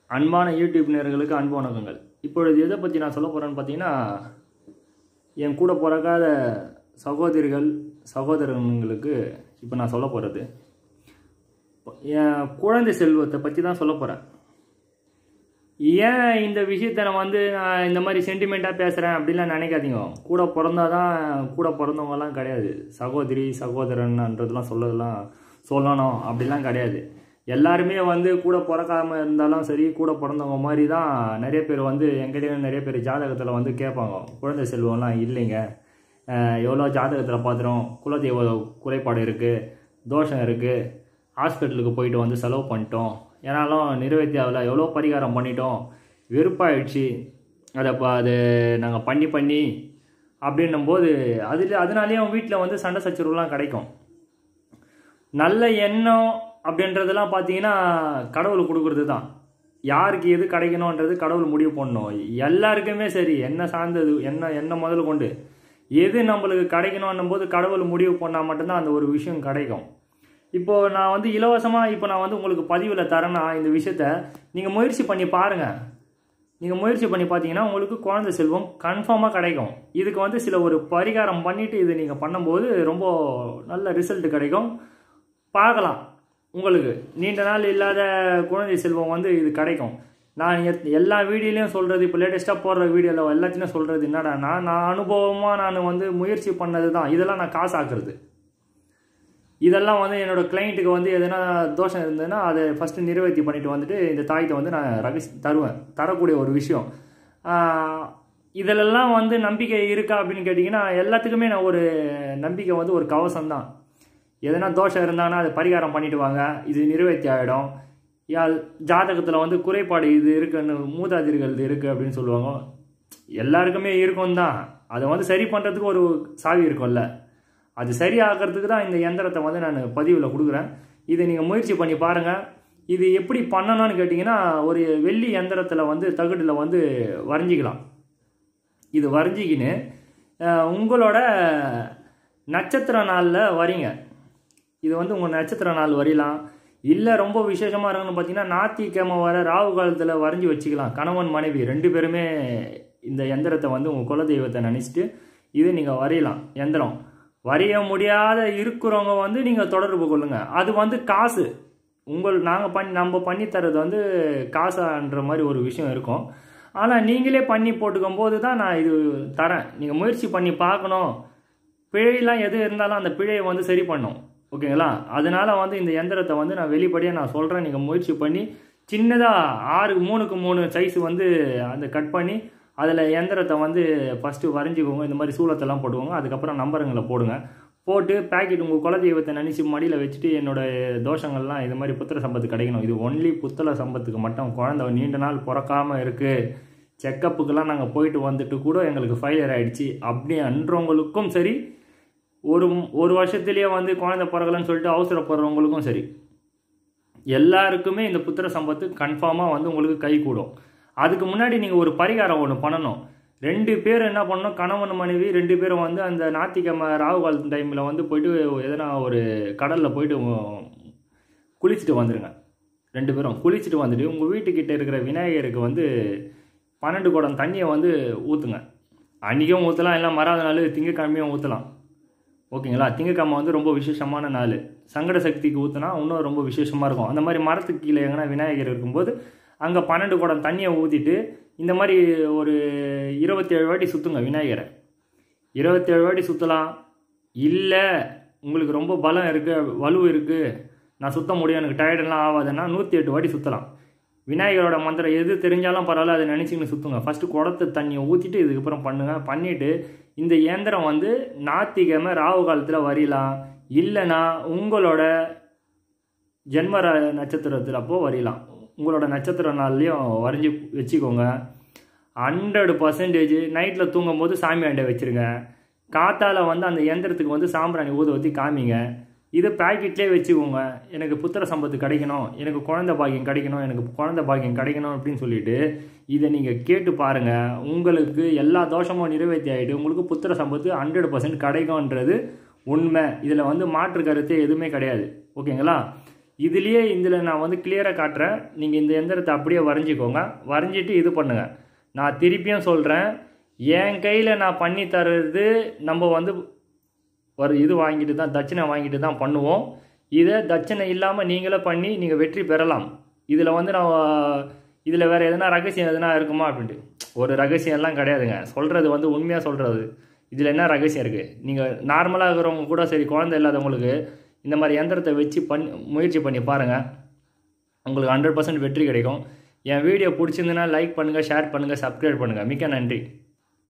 அன்பான யூடியூப் நேயர்களுக்கு அன்பு வணக்கங்கள் இப்பொழுது எதை பற்றி நான் சொல்ல போகிறேன்னு பார்த்தீங்கன்னா என் கூட பிறக்காத சகோதரிகள் சகோதரங்களுக்கு இப்போ நான் சொல்ல போகிறது என் குழந்தை செல்வத்தை பற்றி தான் சொல்ல போகிறேன் ஏன் இந்த விஷயத்தை நான் வந்து நான் இந்த மாதிரி சென்டிமெண்ட்டாக பேசுகிறேன் அப்படிலாம் நினைக்காதீங்க கூட பிறந்தாதான் கூட பிறந்தவங்கலாம் கிடையாது சகோதரி சகோதரன்ன்றதுலாம் சொல்லலாம் சொல்லணும் அப்படிலாம் கிடையாது எல்லாருமே வந்து கூட பிறக்காம இருந்தாலும் சரி கூட பிறந்தவங்க மாதிரி தான் நிறைய பேர் வந்து எங்கிட்ட நிறைய பேர் ஜாதகத்தில் வந்து கேட்பாங்க குழந்தை செல்வம்லாம் இல்லைங்க அஹ் எவ்வளோ ஜாதகத்தில் பார்த்துறோம் குலதெய்வ குறைபாடு இருக்குது தோஷம் இருக்குது ஹாஸ்பிட்டலுக்கு போயிட்டு வந்து செலவு பண்ணிட்டோம் ஏன்னாலும் நிறைவேற்றி ஆகல எவ்வளோ பரிகாரம் பண்ணிட்டோம் வெறுப்பாயிடுச்சு அதை இப்போ அது நாங்கள் பண்ணி பண்ணி அப்படின்னும் போது அதில் அதனாலேயே அவங்க வீட்டில் வந்து சண்டை சச்சரவுலாம் கிடைக்கும் நல்ல எண்ணம் அப்படின்றதெல்லாம் பார்த்தீங்கன்னா கடவுள் கொடுக்குறது தான் யாருக்கு எது கிடைக்கணுன்றது கடவுள் முடிவு பண்ணணும் எல்லாருக்குமே சரி என்ன சார்ந்தது என்ன என்ன முதல்ல கொண்டு எது நம்மளுக்கு கிடைக்கணும்னும் போது கடவுள் முடிவு பண்ணால் மட்டும்தான் அந்த ஒரு விஷயம் கிடைக்கும் இப்போ நான் வந்து இலவசமாக இப்போ நான் வந்து உங்களுக்கு பதிவில் தரேன்னா இந்த விஷயத்த நீங்கள் முயற்சி பண்ணி பாருங்கள் நீங்கள் முயற்சி பண்ணி பார்த்தீங்கன்னா உங்களுக்கு குழந்தை செல்வம் கன்ஃபார்மாக கிடைக்கும் இதுக்கு வந்து சில ஒரு பரிகாரம் பண்ணிவிட்டு இது நீங்கள் பண்ணும்போது ரொம்ப நல்ல ரிசல்ட் கிடைக்கும் பார்க்கலாம் உங்களுக்கு நீண்ட நாள் இல்லாத குழந்தை செல்வம் வந்து இது கிடைக்கும் நான் எத்- எல்லா வீடியோலையும் சொல்கிறது இப்போ லேட்டஸ்ட்டாக போடுற வீடியோவில் எல்லாத்தையும் சொல்கிறது என்னடான்னா நான் அனுபவமாக நான் வந்து முயற்சி பண்ணது தான் இதெல்லாம் நான் காசு ஆக்குறது இதெல்லாம் வந்து என்னோட கிளைண்ட்டுக்கு வந்து எதனா தோஷம் இருந்ததுன்னா அதை ஃபஸ்ட்டு நிறைவேற்றி பண்ணிட்டு வந்துட்டு இந்த தாயத்தை வந்து நான் ரகசி தருவேன் தரக்கூடிய ஒரு விஷயம் ஆஹ் இதிலெல்லாம் வந்து நம்பிக்கை இருக்கா அப்படின்னு கேட்டிங்கன்னா எல்லாத்துக்குமே நான் ஒரு நம்பிக்கை வந்து ஒரு கவசம் தான் எதனா தோஷம் இருந்தாங்கன்னா அதை பரிகாரம் பண்ணிட்டு வாங்க இது நிறைவேற்றி ஆகிடும் யா ஜாதகத்தில் வந்து குறைபாடு இது இருக்குன்னு மூதாதிரிகள் இது இருக்குது அப்படின்னு சொல்லுவாங்க எல்லாருக்குமே இருக்கும் தான் அதை வந்து சரி பண்ணுறதுக்கு ஒரு சாவி இருக்கும்ல அது சரி ஆகிறதுக்கு தான் இந்த எந்திரத்தை வந்து நான் பதிவில் கொடுக்குறேன் இதை நீங்கள் முயற்சி பண்ணி பாருங்கள் இது எப்படி பண்ணணும்னு கேட்டிங்கன்னா ஒரு வெள்ளி எந்திரத்தில் வந்து தகட்டில் வந்து வரைஞ்சிக்கலாம் இது வரைஞ்சிக்கின்னு அஹ், உங்களோட நட்சத்திர நாளில் வரீங்க இது வந்து உங்கள் நட்சத்திர நாள் வரையலாம் இல்லை ரொம்ப விசேஷமாக இருக்குன்னு பார்த்தீங்கன்னா ஞாயிற்றுக்கிழமை வர ராகு காலத்தில் வரைஞ்சி வச்சுக்கலாம் கணவன் மனைவி ரெண்டு பேருமே இந்த எந்திரத்தை வந்து உங்கள் குலதெய்வத்தை நினச்சிட்டு இது நீங்கள் வரையலாம் எந்திரம் வரைய முடியாத இருக்கிறவங்க வந்து நீங்கள் தொடர்பு கொள்ளுங்கள் அது வந்து காசு உங்கள் நாங்கள் பண்ணி நம்ம பண்ணி தரது வந்து காசான்ற மாதிரி ஒரு விஷயம் இருக்கும் ஆனால் நீங்களே பண்ணி போட்டுக்கும் போது தான் நான் இது தரேன் நீங்கள் முயற்சி பண்ணி பார்க்கணும் பிழையெல்லாம் எது இருந்தாலும் அந்த பிழையை வந்து சரி பண்ணும் ஓகேங்களா அதனால வந்து இந்த எந்திரத்தை வந்து நான் வெளிப்படையாக நான் சொல்கிறேன் நீங்கள் முயற்சி பண்ணி சின்னதாக ஆறு மூணுக்கு மூணு சைஸ் வந்து அந்த கட் பண்ணி அதில் எந்திரத்தை வந்து ஃபஸ்ட்டு வரைஞ்சிக்கோங்க இந்த மாதிரி சூளத்தெல்லாம் போட்டுக்கோங்க அதுக்கப்புறம் நம்பருங்களை போடுங்க போட்டு பேக்கெட் உங்கள் குலதெய்வத்தை நினச்சி மடியில் வச்சுட்டு என்னோட தோஷங்கள்லாம் இது மாதிரி புத்திர சம்பத்து கிடைக்கணும் இது ஒன்லி புத்தள சம்பத்துக்கு மட்டும் குழந்தை நீண்ட நாள் பிறக்காமல் இருக்குது செக்கப்புக்கெல்லாம் நாங்கள் போயிட்டு வந்துட்டு கூட எங்களுக்கு ஃபெயிலியர் ஆயிடுச்சு அப்படி அன்றவங்களுக்கும் சரி ஒரு ஒரு வருஷத்துலேயே வந்து குழந்தை பிறகலன்னு சொல்லிட்டு அவசரப்படுறவங்களுக்கும் சரி எல்லாருக்குமே இந்த புத்திர சம்பத்து கன்ஃபார்மாக வந்து உங்களுக்கு கை கூடும் அதுக்கு முன்னாடி நீங்கள் ஒரு பரிகாரம் ஒன்று பண்ணணும் ரெண்டு பேர் என்ன பண்ணணும் கணவன் மனைவி ரெண்டு பேரும் வந்து அந்த ஞாயிற்றுக்கிழமை ராகு கால டைமில் வந்து போயிட்டு எதனா ஒரு கடலில் போயிட்டு உ- குளிச்சுட்டு வந்துடுங்க ரெண்டு பேரும் குளிச்சுட்டு வந்துட்டு உங்கள் வீட்டுக்கிட்ட இருக்கிற விநாயகருக்கு வந்து பன்னெண்டு குடம் தண்ணியை வந்து ஊற்றுங்க அன்றைக்கும் ஊற்றலாம் இல்லை மறாத நாள் திங்கக்கிழமையும் ஊற்றலாம் ஓகேங்களா திங்கக்கிழமை வந்து ரொம்ப விசேஷமான நாள் சங்கட சக்திக்கு ஊற்றினா இன்னும் ரொம்ப விசேஷமாக இருக்கும் அந்த மாதிரி மரத்துக்கு கீழே எங்கன்னா விநாயகர் இருக்கும்போது அங்கே பன்னெண்டு குடம் தண்ணியை ஊற்றிட்டு இந்த மாதிரி ஒரு இருபத்தேழு வாட்டி சுற்றுங்க விநாயகரை இருபத்தேழு வாட்டி சுற்றலாம் இல்லை உங்களுக்கு ரொம்ப பலம் இருக்குது வலு இருக்குது நான் சுத்த முடியும் எனக்கு டயர்டெல்லாம் ஆகாதுன்னா நூற்றி எட்டு வாட்டி சுற்றலாம் விநாயகரோட மந்திரம் எது தெரிஞ்சாலும் பரவாயில்ல அதை நினச்சிக்கின்னு சுற்றுங்க ஃபஸ்ட்டு குடத்தை தண்ணியை ஊற்றிட்டு இதுக்கப்புறம் பண்ணுங்கள் பண்ணிவிட்டு இந்த இயந்திரம் வந்து ஞாத்திக்கிழமை ராகு காலத்தில் வரையலாம் இல்லைன்னா உங்களோட ஜென்ம ர- நட்சத்திரத்தில் அப்போ வரையலாம் உங்களோட நட்சத்திர நாள்லேயும் வரைஞ்சி வச்சுக்கோங்க ஹண்ட்ரட் பர்சன்டேஜ் நைட்டில் தூங்கும்போது சாமி ஆண்டை வச்சுருங்க காத்தால வந்து அந்த இயந்திரத்துக்கு வந்து சாம்பிராணி ஊத ஊற்றி காமிங்க இது பேக்கெட்லேயே வச்சுக்கோங்க எனக்கு புத்திர சம்பத்து கிடைக்கணும் எனக்கு குழந்தை பாக்கியம் கிடைக்கணும் எனக்கு குழந்தை பாக்கியம் கிடைக்கணும் அப்படின்னு சொல்லிட்டு இதை நீங்கள் கேட்டு பாருங்கள் உங்களுக்கு எல்லா தோஷமும் நிறைவேற்றி ஆகிட்டு உங்களுக்கு புத்திர சம்பத்து ஹண்ட்ரட் பர்சன்ட் கிடைக்கும்ன்றது உண்மை இதில் வந்து மாற்று கருத்து எதுவுமே கிடையாது ஓகேங்களா இதுலேயே இதில் நான் வந்து கிளியராக காட்டுறேன் நீங்கள் இந்த எந்திரத்தை அப்படியே வரைஞ்சிக்கோங்க வரைஞ்சிட்டு இது பண்ணுங்கள் நான் திருப்பியும் சொல்கிறேன் என் கையில் நான் பண்ணி தர்றது நம்ம வந்து ஒரு இது வாங்கிட்டு தான் தட்சணை வாங்கிட்டு தான் பண்ணுவோம் இதை தட்சணை இல்லாமல் நீங்களே பண்ணி நீங்கள் வெற்றி பெறலாம் இதில் வந்து நான் இதில் வேறு எதனா ரகசியம் எதனா இருக்குமா அப்படின்ட்டு ஒரு ரகசியம்லாம் கிடையாதுங்க சொல்கிறது வந்து உண்மையாக சொல்கிறது இதில் என்ன ரகசியம் இருக்குது நீங்கள் நார்மலாக இருக்கிறவங்க கூட சரி குழந்தை இல்லாதவங்களுக்கு இந்த மாதிரி எந்திரத்தை வச்சு பண்ணி முயற்சி பண்ணி பாருங்கள் உங்களுக்கு ஹண்ட்ரட் பர்சன்ட் வெற்றி கிடைக்கும் என் வீடியோ பிடிச்சிருந்துன்னா லைக் பண்ணுங்கள் ஷேர் பண்ணுங்கள் சப்ஸ்கிரைப் பண்ணுங்கள் மிக்க நன்றி